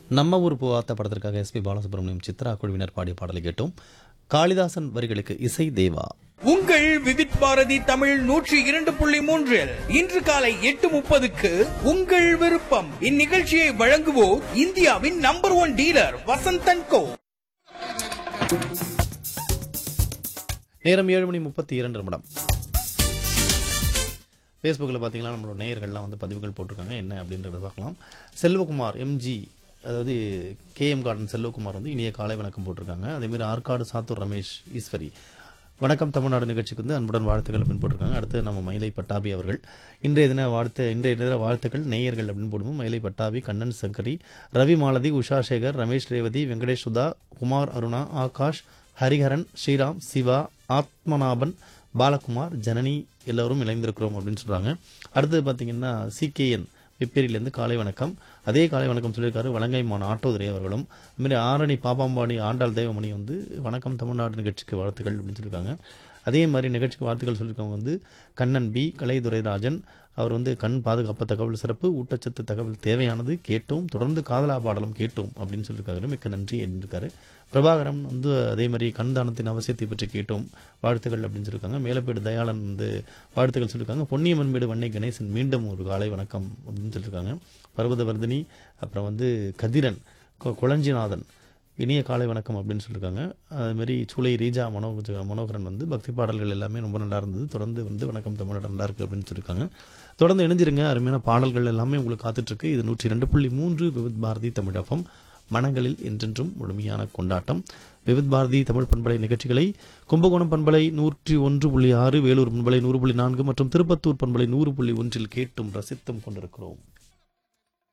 நம்ம ஊர் பூவாத்த படத்திற்காக எஸ்பி பாலசுப்ரமணியம் சித்ரா குழுவினர் பாடிய பாடலை கேட்டோம் காளிதாசன் வரிகளுக்கு இசை தேவா உங்கள் விவித் பாரதி தமிழ் நூற்றி இரண்டு புள்ளி மூன்றில் இன்று காலை எட்டு முப்பதுக்கு உங்கள் விருப்பம் இந்நிகழ்ச்சியை வழங்குவோர் இந்தியாவின் number one dealer Vasanthan Co நேரம் ஏழு மணி முப்பத்தி இரண்டு நிமிடம் ஃபேஸ்புக்கில் பார்த்தீங்கன்னா நம்மளோட நேயர்கள்லாம் வந்து பதிவுகள் போட்டிருக்காங்க என்ன அப்படின்றத பார்க்கலாம் செல்வகுமார் எம்ஜி அதாவது கேஎம் கார்டன் செல்வகுமார் வந்து இனிய காலை வணக்கம் போட்டிருக்காங்க அதேமாதிரி ஆற்காடு சாத்தூர் ரமேஷ் ஈஸ்வரி வணக்கம் தமிழ்நாடு நிகழ்ச்சிக்கு வந்து அன்புடன் வாழ்த்துக்கள் அப்படின்னு போட்டிருக்காங்க அடுத்து நம்ம மயிலை பட்டாபி அவர்கள் இன்றைய தின வாழ்த்து இன்றைய தின வாழ்த்துக்கள் நேயர்கள் அப்படின்னு போடுவோம் மயிலை பட்டாபி கண்ணன் சங்கரி ரவி மாலதி உஷா சேகர் ரமேஷ் ரேவதி வெங்கடேஷ் சுதா குமார் அருணா ஆகாஷ் ஹரிஹரன் ஸ்ரீராம் சிவா ஆத்மநாபன் பாலகுமார் ஜனனி எல்லோரும் இணைந்திருக்கிறோம் அப்படின்னு சொல்றாங்க அடுத்தது பார்த்தீங்கன்னா சிகேஎன் வெப்பேரியிலேருந்து காலை வணக்கம் அதே காலை வணக்கம் சொல்லியிருக்காரு வலங்கைமான் ஆட்டோதுரை அவர்களும் அதுமாதிரி ஆரணி பாப்பாம்பாடி ஆண்டாள் தேவமணி வந்து வணக்கம் தமிழ்நாடு நிகழ்ச்சிக்கு வாழ்த்துக்கள் அப்படின்னு சொல்லியிருக்காங்க அதே மாதிரி நிகழ்ச்சிக்கு வாழ்த்துக்கள் சொல்லியிருக்கவங்க வந்து கண்ணன் பி கலைதுரைராஜன் அவர் வந்து கண் பாதுகாப்பு தகவல் சிறப்பு ஊட்டச்சத்து தகவல் தேவையானது கேட்டோம் தொடர்ந்து காதலா பாடலும் கேட்டோம் அப்படின்னு சொல்லியிருக்காரு மிக்க நன்றி என்றிருக்காரு பிரபாகரன் வந்து அதே மாதிரி கண் தானத்தின் அவசியத்தை பற்றி கேட்டோம் வாழ்த்துக்கள் அப்படின்னு சொல்லியிருக்காங்க மேலப்பேடு தயாளன் வந்து வாழ்த்துக்கள் சொல்லியிருக்காங்க பொன்னியம்மன்மேடு வன்னை கணேசன் மீண்டும் ஒரு காலை வணக்கம் அப்படின்னு சொல்லியிருக்காங்க பர்வதவர்தினி அப்புறம் வந்து கதிரன் கொ- குளஞ்சிநாதன் இனிய காலை வணக்கம் அப்படின்னு சொல்லியிருக்காங்க அதுமாரி சூளை ரீஜா மனோ மனோகரன் வந்து பக்தி பாடல்கள் எல்லாமே ரொம்ப நல்லா இருந்தது தொடர்ந்து வந்து வணக்கம் தமிழ் நல்லா இருக்கு அப்படின்னு சொல்லியிருக்காங்க தொடர்ந்து இணைஞ்சிருங்க அருமையான பாடல்கள் எல்லாமே உங்களுக்கு காத்துட்ருக்கு இது நூற்றி ரெண்டு புள்ளி மூன்று விவித் பாரதி தமிழகம் மனங்களில் என்றென்றும் முழுமையான கொண்டாட்டம் விவித் பாரதி தமிழ் பண்பலை நிகழ்ச்சிகளை கும்பகோணம் பண்பலை நூற்றி ஒன்று புள்ளி ஆறு வேலூர் பண்பலை நூறு புள்ளி நான்கு மற்றும் திருப்பத்தூர் பண்பலை நூறு புள்ளி ஒன்றில் கேட்டும் ரசித்தும் கொண்டிருக்கிறோம்